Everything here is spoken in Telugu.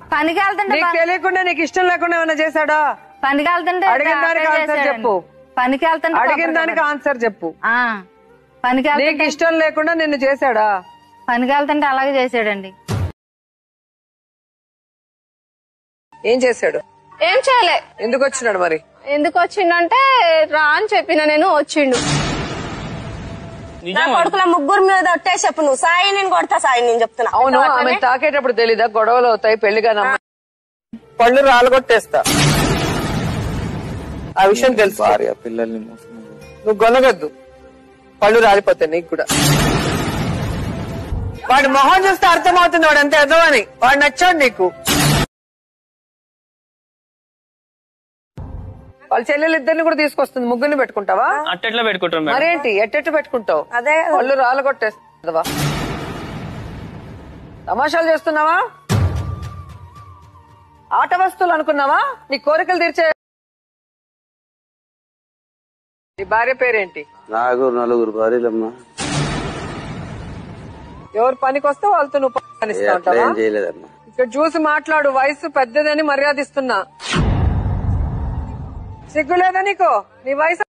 పనికి వెళ్తుంటే నీకు తెలియకుండా నీకు ఇష్టం లేకుండా ఏమైనా చేశాడా పనికి వెళ్తుంటే అడిగిన దానికి అప్లై ఆన్సర్ చేశాడండి. చెప్పు. పనికి వెళ్తుంటే అడిగిన కొబ్బరి దానికి కావాలి. ఆన్సర్ చెప్పు ఆ, పనికి నీకు వెళ్తుంటే ఇష్టం లేకుండా నిన్ను చేశాడా పనికి వెళ్తుంటే అలాగే చేసాడండి ఏం చేశాడు ఏం చేయలే ఎందుకు వచ్చినాడు మరి ఎందుకు వచ్చిండంటే రా అని చెప్పిన నేను వచ్చిండు నా కొడుకుల ముగ్గురు మీద ఒట్టే చెప్పు నువ్వు సాయి నేను కొడతా సాయి నేను చెప్తున్నా అవును ఆమె తాకేటప్పుడు తెలీదా గొడవలు అవుతాయి పెళ్లిగా పళ్ళు రాలగొట్టేస్తా ఆ విషయం తెలుసు భార్య పిల్లల్ని మోసం నువ్వు గొనగద్దు పళ్ళు రాలిపోతాయి నీకు కూడా వాడి మొహం చూస్తే అర్థమవుతుంది వాడు ఎంత ఎదవని వాడు నచ్చాడు నీకు వాళ్ళ చెల్లెలు ఇద్దరిని కూడా తీసుకొస్తుంది ముగ్గురిని పెట్టుకుంటావా అట్టెట్లా పెట్టుకుంటాం మేడం మరేంటి ఎట్టెట్టు పెట్టుకుంటావు అదే పళ్ళు రాలగొట్టేస్తావా తమాషాలు చేస్తున్నావా ఆట వస్తువులు అనుకున్నావా నీ కోరికలు తీర్చే నీ భార్య పేరేంటి నాకు నలుగురు భార్యలమ్మా ఎవరు పనికి వస్తే వాళ్ళతో నువ్వు పనిస్తా అట్లా ఉంటావా ఏం చేయలేదమ్మా ఇక్కడ చూసి మాట్లాడు వయసు పెద్దదని మర్యాదిస్తున్నా సిగ్గు లేదా నీకు నీ వయసు